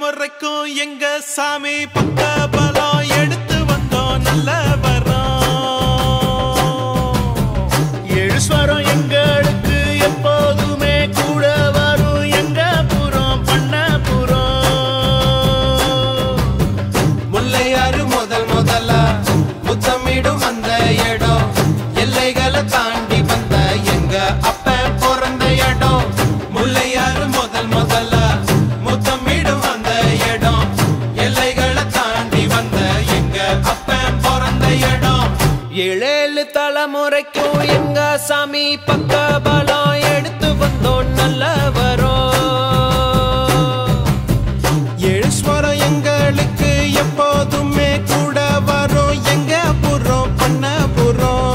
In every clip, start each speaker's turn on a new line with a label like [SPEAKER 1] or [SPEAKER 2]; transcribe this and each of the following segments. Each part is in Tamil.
[SPEAKER 1] தலைமுறைக்கும் எங்க சாமி பக்க பலம் எடுத்து வந்தோம் நல்ல வரோம்
[SPEAKER 2] எழுஸ்வரம் எங்களுக்கு எப்போதுமே கூட வரும் எங்க புறம் பண்ண புறம்
[SPEAKER 3] முல்லையாறு முதல் முதலா முத்தமிடும் அந்த இடம் எல்லைகளை தாண்டி வந்த எங்க அப்ப பிறந்த இடம் முல்லையாறு முதல் முதலா முத்தமிடும் அந்த இடம் எல்லைகளை தாண்டி வந்த எங்க அப்ப பிறந்த இடம்
[SPEAKER 4] ஏழேழு தலைமுறைக்கும் எங்க சாமி பக்க பலம் எடுத்து வந்தோம் நல்ல வரோம்
[SPEAKER 3] எழுஸ்வரம் எங்களுக்கு எப்போதுமே கூட வரும் எங்க புறம் பண்ண புறம்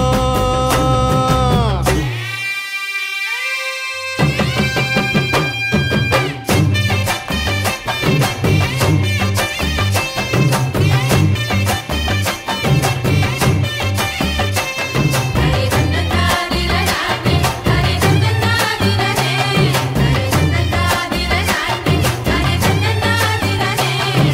[SPEAKER 5] ஹரே சந்தனா திரநாதே ஹரே சந்தனா திரனே ஹரே சந்தனா திரநாதே ஹரே சந்தனா திரனே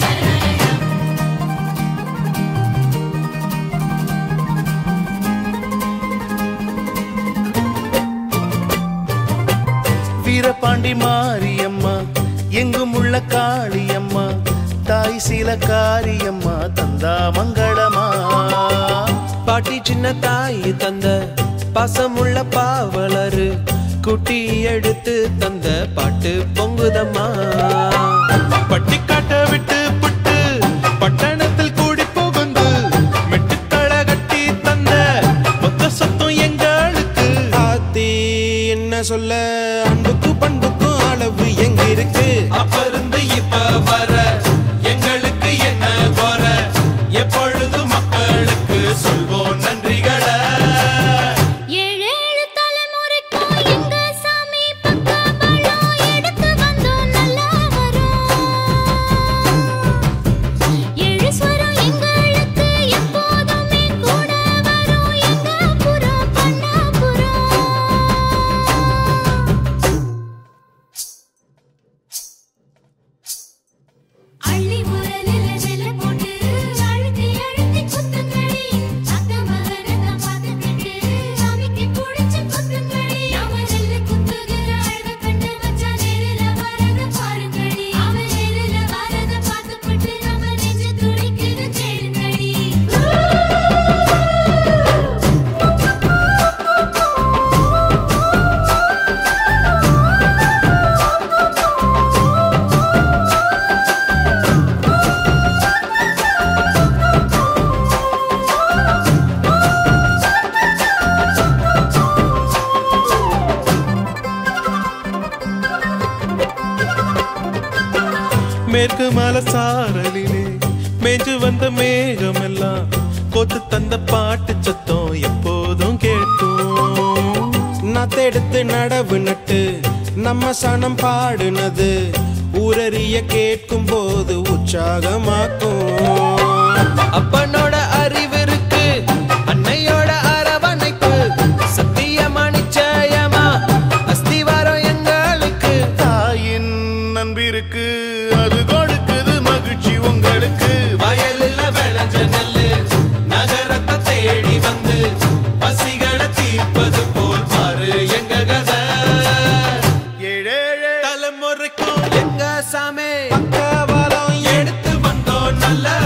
[SPEAKER 2] வீரபாண்டி மாரியம்மா எங்கும் உள்ள காளியம்மா தாய் சீல காரியம்மா தந்தா மங்களமா
[SPEAKER 4] பாட்டி சின்ன தாய் தந்த பாசமுள்ள பாவலரு குட்டி எடுத்து தந்த பாட்டு பொங்குதம்மா
[SPEAKER 1] பட்டிக்காட்ட விட்டு புட்டு பட்டணத்தில் கூடி புகுந்து மெட்டுத்தள கட்டி தந்த மொத்த சொத்தம் எங்களுக்கு
[SPEAKER 3] ஆத்தி என்ன சொல்ல அன்புக்கு பண்புக்கும் அளவு எங்க இருக்கு அப்ப இருந்து இப்ப வர எங்களுக்கு என்ன குற எப்பொழுது மக்களுக்கு சொல்வோம் நன்றிகளை
[SPEAKER 5] ஏழேழு தலைமுறைக்கும் எங்க சாமி பக்க பலம் எடுத்து வந்தோம் நல்லா வரோம் ஏழு ஸ்வரம் எங்களுக்கு எப்போதுமே கூட வரும் எங்க புறம் பண்ண புறம் அள்ளி உரலில நெல்ல போட்டு அழுத்தி அழுத்தி குத்துங்கடி அத்த மகனத பார்த்துக்கிட்டு சாமிக்கு பிடிச்சு குத்துங்கடி அவன் நெல்லு குத்துகிற அழக கண்டு மச்சான் நேரில வரத பாருங்கடி அவன் நேரில வரத பார்த்துக்கிட்டு நம்ம நெஞ்சு துடிக்குது கேளுங்கடி
[SPEAKER 1] மேற்கு மலை சாரலிலே மேஞ்சு வந்த மேகம் எல்லாம் கொத்து தந்த பாட்டு சத்தம் எப்போதும் கேட்கும்
[SPEAKER 3] நத்தெடுத்து நடவு நட்டு நம்ம சனம் பாடுனது ஊரறிய கேட்கும் போது உற்சாகமாக்கும்
[SPEAKER 4] அப்பனோட அறிவு இருக்கு அன்னையோட அரவணைப்பு சத்தியமா நிச்சயமா அஸ்திவாரம் எங்களுக்கு
[SPEAKER 2] தாயின் நண்பிருக்கு அது கொடுக்குது மகிழ்ச்சி உங்களுக்கு
[SPEAKER 3] வயலில் விளைஞ்ச நெல்லு நகரத்தை தேடி வந்து பசிகளை தீர்ப்பது போல் பாரு எங்க கதை
[SPEAKER 2] ஏழேழே
[SPEAKER 1] தலைமுறைக்கும்
[SPEAKER 4] எங்க சாமி
[SPEAKER 3] பக்கவாலம் எடுத்து வந்தோம் நல்ல